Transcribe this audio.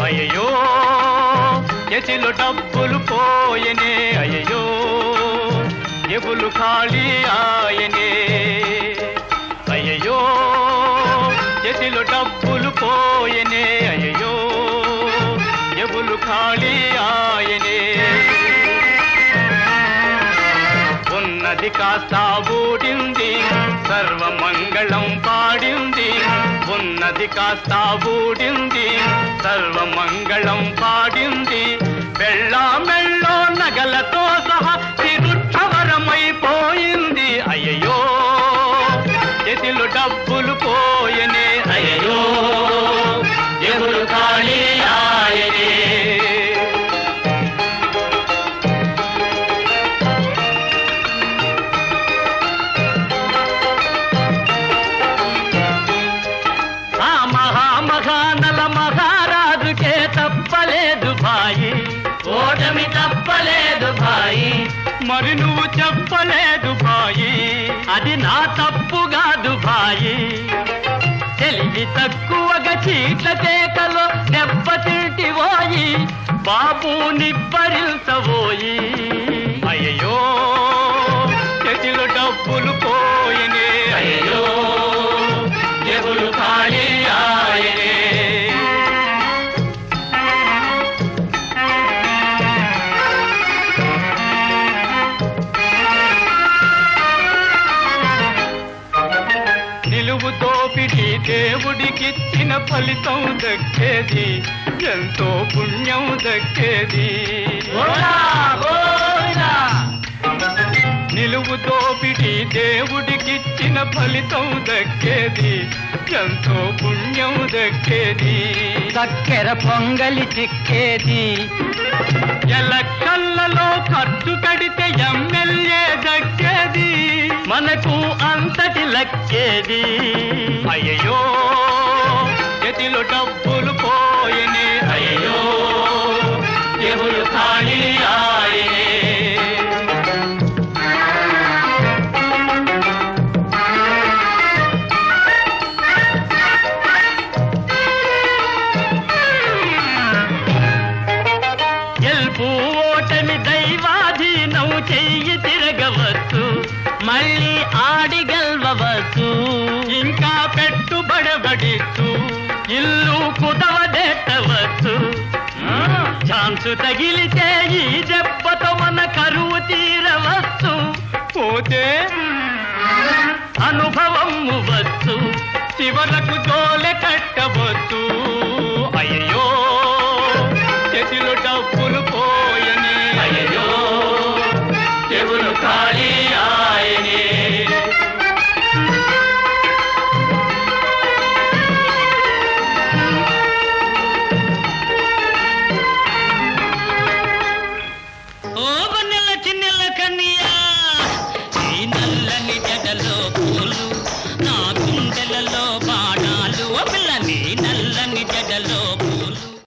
అయ్యో ఎసిలో డబ్బులు పోయనే అయ్యో ఎబులు ఖాళీ ఆయనే అయ్యో ఎసిలో డబ్బులు పోయనే అయ్యో ఎబులు ఖాళీ ఆయనే ఉన్నది కాస్త బూడింది సర్వమంగళం పాడింది ఉన్నది కాస్త బూడింది సర్వమంగళం పాడింది వెళ్ళ మెళ్ళో నగలతో సహా తిరుక్షవరమైపోయింది అయ్యో ఎదిలో డబ్బులు పోయనే అయ్యో ఎవరు ఖాళీ ఆయనే ఆ మహామహానల మహారాజుకే తప్పలేదు భాయి ఓటమి తప్పలేదు భాయి మరి నువ్వు చెప్పలేదు భాయి అది నా తప్పు కాదు భాయి తెలివి తక్కువగా చీట్ల తేకలో దెబ్బతింటివోయి బాబు నిబ్బరించబోయి అయ్యో చేతిలో డబ్బులు పోయినే అయ్యో జబులు ఖాళీ ఆయనే నిలువు తోపిడి దేవుడికిచ్చిన ఫలితం దక్కేది ఎంతో పుణ్యం దక్కేది నిలువు తోపిడి దేవుడికిచ్చిన ఫలితం దక్కేది ఎంతో పుణ్యం దక్కేది చక్కెర పొంగలి చిక్కేది ఎలక్షన్లలో ఖర్చు కడితే ఎమ్మెల్యే దక్కేది మనకు అంతటి లక్కేది అయ్యో చేతిలో డబ్బులు పోయనే అయ్యో ఎవరు ఖాళీ ఆయనే గెలుపు ఓటమి దైవాధీనం చెయ్యి తిరగవచ్చు మళ్ళీ ఆడి గెలవచ్చు ఇంకా పెట్టుబడబడిచ్చు ఇల్లు కుదవదెట్టవచ్చు ఛాన్సు తగిలితే ఈ దెబ్బతో మన కరువు తీరవచ్చు పోతే అనుభవం వచ్చు చివరకు తోలె కట్టవచ్చు అయ్యో చేతిలో డబ్బులు పోయని అయ్యో చెవులు ఖాళీ ఆయనే ఓ బన్నెల చిన్నెల కన్నయ్య